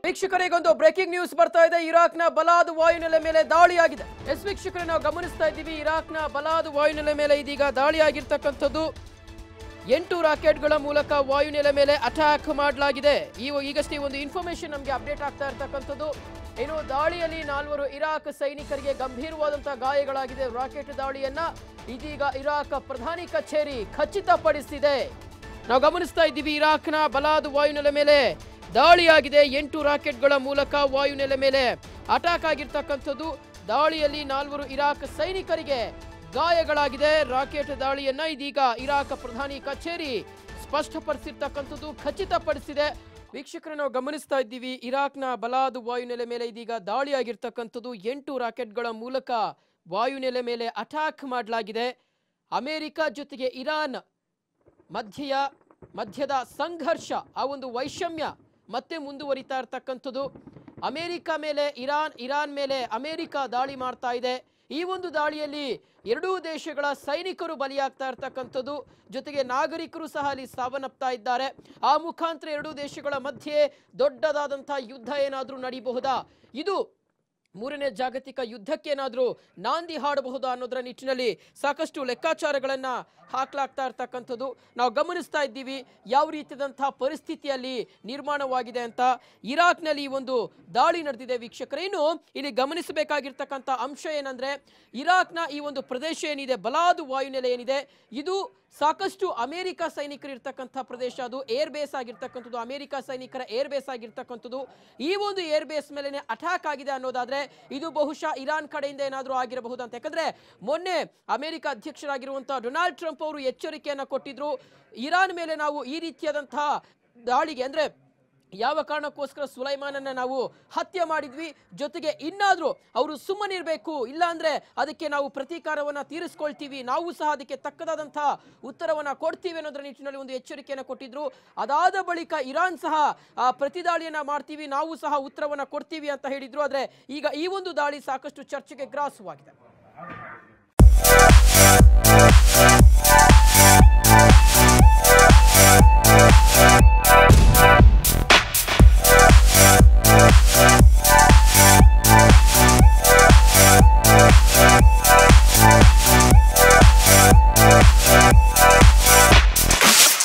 ವೀಕ್ಷಕರಿಗೊಂದು breaking news ಬರ್ತಾ ಇದೆ ಇರಾಕ್ನ ಬಲಾದ್ ವಾಯುನೆಲೆ ಮೇಲೆ ದಾಳಿಯಾಗಿದೆ ಎಸ್ ವೀಕ್ಷಕರೇ ನಾವು ಗಮನಿಸ್ತಾ ಇದ್ದೀವಿ ಇರಾಕ್ನ ಬಲಾದ್ ವಾಯುನೆಲೆ ಮೇಲೆ ಇದೀಗ ದಾಳಿಯಾಗಿರ್ತಕ್ಕಂಥದ್ದು ಎಂಟು ರಾಕೆಟ್ಗಳ ಮೂಲಕ ವಾಯುನೆಲೆ ಮೇಲೆ ಅಟ್ಯಾಕ್ ಮಾಡಲಾಗಿದೆ ಈ ಈಗಷ್ಟೇ ಒಂದು ಇನ್ಫಾರ್ಮೇಶನ್ ನಮಗೆ ಅಪ್ಡೇಟ್ ಆಗ್ತಾ ಇರ್ತಕ್ಕಂಥದ್ದು ಇನ್ನು ದಾಳಿಯಲ್ಲಿ ನಾಲ್ವರು ಇರಾಕ್ ಸೈನಿಕರಿಗೆ ಗಂಭೀರವಾದಂತಹ ಗಾಯಗಳಾಗಿದೆ ರಾಕೆಟ್ ದಾಳಿಯನ್ನ ಇದೀಗ ಇರಾಕ್ ಪ್ರಧಾನಿ ಕಚೇರಿ ಖಚಿತಪಡಿಸಿದೆ ನಾವು ಗಮನಿಸ್ತಾ ಇದ್ದೀವಿ ಇರಾಕ್ನ ಬಲಾದ್ ವಾಯುನೆಲೆ ಮೇಲೆ ದಾಳಿಯಾಗಿದೆ ಎಂಟು ರಾಕೆಟ್ಗಳ ಮೂಲಕ ವಾಯುನೆಲೆ ಮೇಲೆ ಅಟ್ಯಾಕ್ ಆಗಿರ್ತಕ್ಕಂಥದ್ದು ದಾಳಿಯಲ್ಲಿ ನಾಲ್ವರು ಇರಾಕ್ ಸೈನಿಕರಿಗೆ ಗಾಯಗಳಾಗಿದೆ ರಾಕೆಟ್ ದಾಳಿಯನ್ನ ಇದೀಗ ಇರಾಕ್ ಪ್ರಧಾನಿ ಕಚೇರಿ ಸ್ಪಷ್ಟಪಡಿಸಿರ್ತಕ್ಕಂಥದ್ದು ಖಚಿತಪಡಿಸಿದೆ ವೀಕ್ಷಕರೇ ನಾವು ಗಮನಿಸ್ತಾ ಇದ್ದೀವಿ ಇರಾಕ್ನ ಬಲಾದ್ ವಾಯುನೆಲೆ ಮೇಲೆ ಇದೀಗ ದಾಳಿಯಾಗಿರ್ತಕ್ಕಂಥದ್ದು ಎಂಟು ರಾಕೆಟ್ಗಳ ಮೂಲಕ ವಾಯುನೆಲೆ ಮೇಲೆ ಅಟ್ಯಾಕ್ ಮಾಡಲಾಗಿದೆ ಅಮೆರಿಕ ಜೊತೆಗೆ ಇರಾನ್ ಮಧ್ಯೆಯ ಮಧ್ಯದ ಸಂಘರ್ಷ ಆ ಒಂದು ವೈಷಮ್ಯ ಮತ್ತೆ ಮುಂದುವರಿತಾ ಇರ್ತಕ್ಕಂಥದ್ದು ಅಮೆರಿಕ ಮೇಲೆ ಇರಾನ್ ಇರಾನ್ ಮೇಲೆ ಅಮೆರಿಕ ದಾಳಿ ಮಾಡ್ತಾ ಇದೆ ಈ ಒಂದು ದಾಳಿಯಲ್ಲಿ ಎರಡೂ ದೇಶಗಳ ಸೈನಿಕರು ಬಲಿಯಾಗ್ತಾ ಇರ್ತಕ್ಕಂಥದ್ದು ಜೊತೆಗೆ ನಾಗರಿಕರು ಸಹ ಅಲ್ಲಿ ಸಾವನ್ನಪ್ತಾ ಇದ್ದಾರೆ ಆ ಮುಖಾಂತರ ಎರಡೂ ದೇಶಗಳ ಮಧ್ಯೆ ದೊಡ್ಡದಾದಂತಹ ಯುದ್ಧ ಏನಾದರೂ ನಡೀಬಹುದಾ ಇದು ಮೂರನೇ ಜಾಗತಿಕ ಯುದ್ಧಕ್ಕೇನಾದರೂ ನಾಂದಿ ಹಾಡಬಹುದಾ ಅನ್ನೋದರ ನಿಟ್ಟಿನಲ್ಲಿ ಸಾಕಷ್ಟು ಲೆಕ್ಕಾಚಾರಗಳನ್ನ ಹಾಕ್ಲಾಗ್ತಾ ಇರ್ತಕ್ಕಂಥದ್ದು ನಾವು ಗಮನಿಸ್ತಾ ಇದ್ದೀವಿ ಯಾವ ರೀತಿಯಾದಂತಹ ಪರಿಸ್ಥಿತಿಯಲ್ಲಿ ನಿರ್ಮಾಣವಾಗಿದೆ ಅಂತ ಇರಾಕ್ನಲ್ಲಿ ಈ ಒಂದು ದಾಳಿ ನಡೆದಿದೆ ವೀಕ್ಷಕರೇ ಇನ್ನು ಇಲ್ಲಿ ಗಮನಿಸಬೇಕಾಗಿರ್ತಕ್ಕಂಥ ಅಂಶ ಏನಂದ್ರೆ ಇರಾಕ್ನ ಈ ಒಂದು ಪ್ರದೇಶ ಏನಿದೆ ಬಲಾದು ವಾಯುನೆಲೆ ಏನಿದೆ ಇದು ಸಾಕಷ್ಟು ಅಮೆರಿಕ ಸೈನಿಕರು ಇರ್ತಕ್ಕಂಥ ಪ್ರದೇಶ ಅದು ಏರ್ ಬೇಸ್ ಆಗಿರ್ತಕ್ಕಂಥದ್ದು ಅಮೆರಿಕ ಸೈನಿಕರ ಏರ್ ಬೇಸ್ ಆಗಿರ್ತಕ್ಕಂಥದ್ದು ಈ ಒಂದು ಏರ್ ಬೇಸ್ ಮೇಲೆ ಅಟ್ಯಾಕ್ ಆಗಿದೆ ಅನ್ನೋದಾದ್ರೆ ಇದು ಬಹುಶಃ ಇರಾನ್ ಕಡೆಯಿಂದ ಏನಾದರೂ ಆಗಿರಬಹುದು ಅಂತ ಯಾಕಂದ್ರೆ ಮೊನ್ನೆ ಅಮೆರಿಕ ಅಧ್ಯಕ್ಷರಾಗಿರುವಂತಹ ಡೊನಾಲ್ಡ್ ಟ್ರಂಪ್ ಅವರು ಎಚ್ಚರಿಕೆಯನ್ನ ಕೊಟ್ಟಿದ್ರು ಇರಾನ್ ಮೇಲೆ ನಾವು ಈ ರೀತಿಯಾದಂತಹ ದಾಳಿಗೆ ಅಂದ್ರೆ ಯಾವ ಕಾರಣಕ್ಕೋಸ್ಕರ ಸುಲೈಮಾನನ್ನ ನಾವು ಹತ್ಯೆ ಮಾಡಿದ್ವಿ ಜೊತೆಗೆ ಇನ್ನಾದ್ರೂ ಅವರು ಸುಮ್ಮನಿರಬೇಕು ಇಲ್ಲ ಅಂದ್ರೆ ಅದಕ್ಕೆ ನಾವು ಪ್ರತೀಕಾರವನ್ನ ತೀರಿಸ್ಕೊಳ್ತೀವಿ ನಾವು ಸಹ ಅದಕ್ಕೆ ತಕ್ಕದಾದಂತಹ ಉತ್ತರವನ್ನ ಕೊಡ್ತೀವಿ ಅನ್ನೋದ್ರ ನಿಟ್ಟಿನಲ್ಲಿ ಒಂದು ಎಚ್ಚರಿಕೆಯನ್ನು ಕೊಟ್ಟಿದ್ರು ಅದಾದ ಬಳಿಕ ಇರಾನ್ ಸಹ ಆ, ಪ್ರತಿದಾಳಿಯನ್ನ ಮಾಡ್ತೀವಿ ನಾವು ಸಹ ಉತ್ತರವನ್ನ ಕೊಡ್ತೀವಿ ಅಂತ ಹೇಳಿದ್ರು ಆದ್ರೆ ಈಗ ಈ ಒಂದು ದಾಳಿ ಸಾಕಷ್ಟು ಚರ್ಚೆಗೆ ಗ್ರಾಸವಾಗಿದೆ